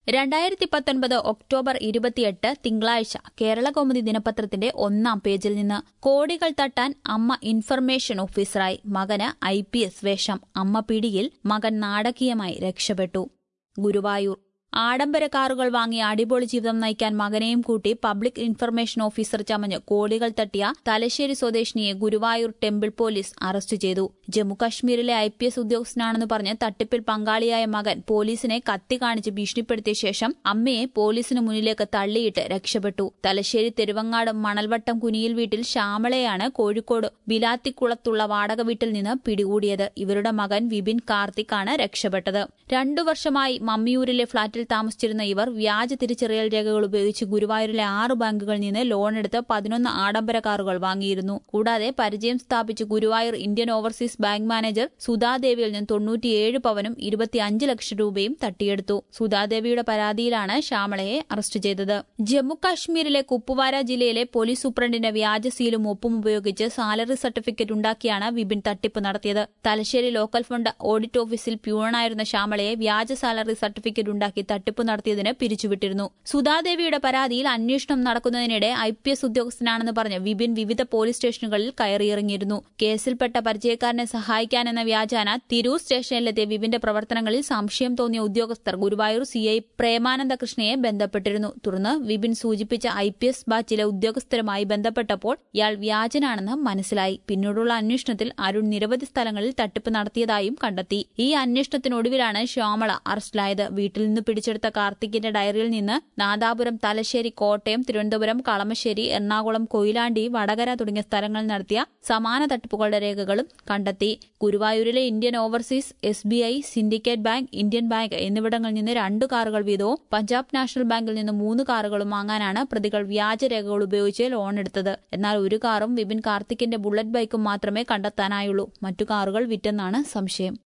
രണ്ടായിരത്തി പത്തൊൻപത് ഒക്ടോബർ ഇരുപത്തിയെട്ട് തിങ്കളാഴ്ച കേരളകൗമുദി ദിനപത്രത്തിന്റെ ഒന്നാം പേജിൽ നിന്ന് കോടികൾ തട്ടാൻ അമ്മ ഇൻഫർമേഷൻ ഓഫീസറായി മകന് ഐ പി എസ് വേഷം അമ്മ പിടിയിൽ മകൻ നാടകീയമായി രക്ഷപ്പെട്ടു ഗുരുവായൂർ ആഡംബര കാറുകൾ വാങ്ങി അടിപൊളി ജീവിതം നയിക്കാൻ മകനെയും കൂട്ടി പബ്ലിക് ഇൻഫർമേഷൻ ഓഫീസർ ചമഞ്ഞ് കോടികൾ തട്ടിയ തലശ്ശേരി സ്വദേശിനിയെ ഗുരുവായൂർ ടെമ്പിൾ പോലീസ് അറസ്റ്റ് ചെയ്തു ജമ്മുകശ്മീരിലെ ഐ പി എസ് ഉദ്യോഗസ്ഥനാണെന്ന് പറഞ്ഞ് തട്ടിപ്പിൽ പങ്കാളിയായ മകൻ പോലീസിനെ കത്തി കാണിച്ച് ഭീഷണിപ്പെടുത്തിയ ശേഷം അമ്മയെ പോലീസിന് മുന്നിലേക്ക് തള്ളിയിട്ട് രക്ഷപ്പെട്ടു തലശ്ശേരി തെരുവങ്ങാട് മണൽവട്ടം കുനിയിൽ വീട്ടിൽ ശ്യാമളയാണ് കോഴിക്കോട് ബിലാത്തിക്കുളത്തുള്ള വാടക വീട്ടിൽ നിന്ന് പിടികൂടിയത് ഇവരുടെ മകൻ വിപിൻ കാർത്തിക് ആണ് രക്ഷപ്പെട്ടത് രണ്ടു വർഷമായി മമ്മിയൂരിലെ ഫ്ളാറ്റിൽ താമസിച്ചിരുന്ന ഇവർ വ്യാജ തിരിച്ചറിയൽ രേഖകൾ ഉപയോഗിച്ച് ഗുരുവായൂരിലെ ആറ് ബാങ്കുകളിൽ നിന്ന് ലോണെടുത്ത് പതിനൊന്ന് ആഡംബര കാറുകൾ വാങ്ങിയിരുന്നു കൂടാതെ പരിചയം സ്ഥാപിച്ച് Guruvayur Indian Overseas Bank manager സുധാദേവിയിൽ നിന്ന് തൊണ്ണൂറ്റിയേഴ് പവനും ഇരുപത്തിയഞ്ച് ലക്ഷം രൂപയും തട്ടിയെടുത്തു സുധാദേവിയുടെ പരാതിയിലാണ് ശ്യാമളയെ അറസ്റ്റ് ചെയ്തത് ജമ്മുകാശ്മീരിലെ കുപ്വാര ജില്ലയിലെ പോലീസ് സൂപ്രണ്ടിന്റെ വ്യാജ സീലും ഒപ്പും ഉപയോഗിച്ച് സാലറി സർട്ടിഫിക്കറ്റ് ഉണ്ടാക്കിയാണ് വിപിൻ തട്ടിപ്പ് നടത്തിയത് തലശ്ശേരി ലോക്കൽ ഫണ്ട് ഓഡിറ്റ് ഓഫീസിൽ പ്യൂണായിരുന്ന ശ്യാമളയെ വ്യാജ സാലറി സർട്ടിഫിക്കറ്റ് ഉണ്ടാക്കി തട്ടിപ്പ് നടത്തിയതിന് പിരിച്ചുവിട്ടിരുന്നു സുധാദേവിയുടെ പരാതിയിൽ അന്വേഷണം നടക്കുന്നതിനിടെ ഐ പി എസ് ഉദ്യോഗസ്ഥനാണെന്ന് പറഞ്ഞ് വിപിൻ വിവിധ പോലീസ് സ്റ്റേഷനുകളിൽ കയറിയിറങ്ങിയിരുന്നു കേസിൽപ്പെട്ട പരിചയക്കാരനെ സഹായിക്കാനെന്ന വ്യാജാന തിരൂർ സ്റ്റേഷനിലെത്തിയ വിപിന്റെ പ്രവർത്തനങ്ങളിൽ സംശയം തോന്നിയ ഉദ്യോഗസ്ഥർ ഗുരുവായൂർ സിഐ പ്രേമാനന്ദ കൃഷ്ണയെ ബന്ധപ്പെട്ടിരുന്നു തുടർന്ന് വിപിൻ സൂചിപ്പിച്ച ഐ പി എസ് ബാച്ചിലെ ഉദ്യോഗസ്ഥരുമായി ബന്ധപ്പെട്ടപ്പോൾ ഇയാൾ വ്യാജനാണെന്ന് മനസ്സിലായി പിന്നീടുള്ള അന്വേഷണത്തിൽ അരുൺ നിരവധി സ്ഥലങ്ങളിൽ തട്ടിപ്പ് നടത്തിയതായും കണ്ടെത്തി ഈ അന്വേഷണത്തിനൊടുവിലാണ് ശ്യാമള അറസ്റ്റിലായത് വീട്ടിൽ നിന്ന് പിടിച്ചെടുത്ത കാർത്തിക്കിന്റെ ഡയറിയിൽ നിന്ന് നാദാപുരം തലശ്ശേരി കോട്ടയം തിരുവനന്തപുരം കളമശ്ശേരി എറണാകുളം കൊയിലാണ്ടി വടകര തുടങ്ങിയ സ്ഥലങ്ങളിൽ നടത്തിയ സമാന തട്ടിപ്പുകളുടെ രേഖകളും കണ്ടെത്തി ഗുരുവായൂരിലെ Indian Overseas S B I Syndicate Bank Indian Bank എന്നിവിടങ്ങളിൽ നിന്ന് രണ്ട് കാറുകൾ വീതവും പഞ്ചാബ് നാഷണൽ ബാങ്കിൽ നിന്ന് മൂന്ന് കാറുകളും വാങ്ങാനാണ് പ്രതികൾ വ്യാജരേഖകൾ ഉപയോഗിച്ച് ലോൺ എടുത്തത് എന്നാൽ ഒരു കാറും വിപിൻ കാർത്തിക്കിന്റെ ബുള്ളറ്റ് ബൈക്കും മാത്രമേ കണ്ടെത്താനായുള്ളൂ മറ്റു കാറുകൾ വിറ്റെന്നാണ് സംശയം